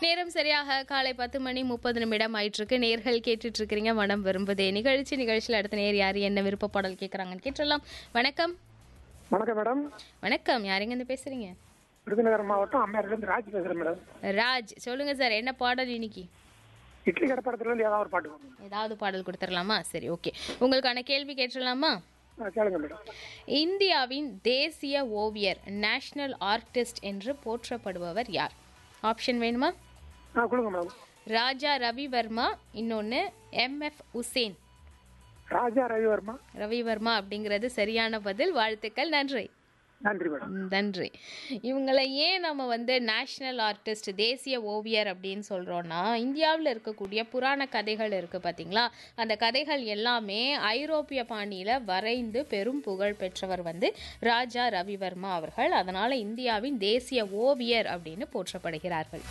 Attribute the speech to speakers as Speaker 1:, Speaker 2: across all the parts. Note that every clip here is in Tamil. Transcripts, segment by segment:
Speaker 1: நேரம் சரியாக காலை பத்து மணி முப்பது நிமிடம் ஆயிட்டு இருக்கு நேர்கள் கேட்டுட்டு இருக்கிறீங்க மனம் விரும்புதே நிகழ்ச்சி நிகழ்ச்சியில் அடுத்த நேர் யார் என்ன விருப்ப பாடல் கேட்குறாங்கன்னு கேட்டுடலாம் வணக்கம்
Speaker 2: வணக்கம் மேடம்
Speaker 1: வணக்கம் யாருங்க இருந்து பேசுறீங்க
Speaker 2: விருதுநகர் மாவட்டம் அம்மையார்லேருந்து ராஜ் பேசுகிறேன் மேடம்
Speaker 1: ராஜ் சொல்லுங்க சார் என்ன பாடல் இன்னைக்கு
Speaker 2: இட்லி கடை படத்துலேருந்து ஏதாவது ஒரு பாட்டு போடுங்க.
Speaker 1: ஏதாவது பாடல் கொடுத்துடலாமா சரி ஓகே உங்களுக்கான கேள்வி கேட்டுடலாமா
Speaker 2: ஆ, கேளுங்க மேடம்
Speaker 1: இந்தியாவின் தேசிய ஓவியர் நேஷனல் ஆர்டிஸ்ட் என்று போற்றப்படுபவர் யார் ஆப்ஷன் வேணுமா
Speaker 2: ஆ கொடுங்க மேடம்
Speaker 1: ராஜா ரவிவர்மா இன்னொன்று எம்எஃப் உசேன்
Speaker 2: ராஜா ரவிவர்மா
Speaker 1: ரவிவர்மா அப்படிங்கிறது சரியான பதில் வாழ்த்துக்கள் நன்றி
Speaker 2: நன்றி மேடம்
Speaker 1: ம், நன்றி இவங்களை ஏன் நம்ம வந்து நேஷ்னல் ஆர்டிஸ்ட் தேசிய ஓவியர் அப்படின்னு சொல்கிறோன்னா இந்தியாவில் இருக்கக்கூடிய புராண கதைகள் இருக்குது பார்த்தீங்களா அந்த கதைகள் எல்லாமே ஐரோப்பிய பாணியில் வரைந்து பெரும் புகழ் பெற்றவர் வந்து ராஜா ரவிவர்மா அவர்கள் அதனால் இந்தியாவின் தேசிய ஓவியர் அப்படின்னு போற்றப்படுகிறார்கள்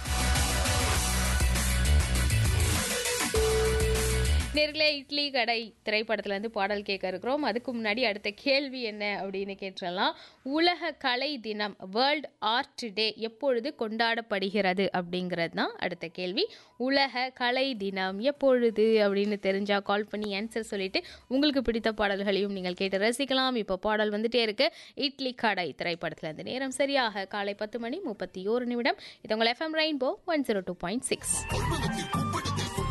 Speaker 1: நேர்களே இட்லி கடை திரைப்படத்துல இருந்து பாடல் கேட்க இருக்கிறோம் அதுக்கு முன்னாடி அடுத்த கேள்வி என்ன அப்படின்னு கேட்டுறலாம் உலக கலை தினம் வேர்ல்ட் ஆர்ட் டே எப்பொழுது கொண்டாடப்படுகிறது அப்படிங்கிறது தான் அடுத்த கேள்வி உலக கலை தினம் எப்பொழுது அப்படின்னு தெரிஞ்சா கால் பண்ணி ஆன்சர் சொல்லிட்டு உங்களுக்கு பிடித்த பாடல்களையும் நீங்கள் கேட்டு ரசிக்கலாம் இப்போ பாடல் வந்துட்டே இருக்கு இட்லி கடை திரைப்படத்துல இருந்து நேரம் சரியாக காலை பத்து மணி முப்பத்தி ஓரு நிமிடம் இது உங்கள் FM rainbow one zero two point six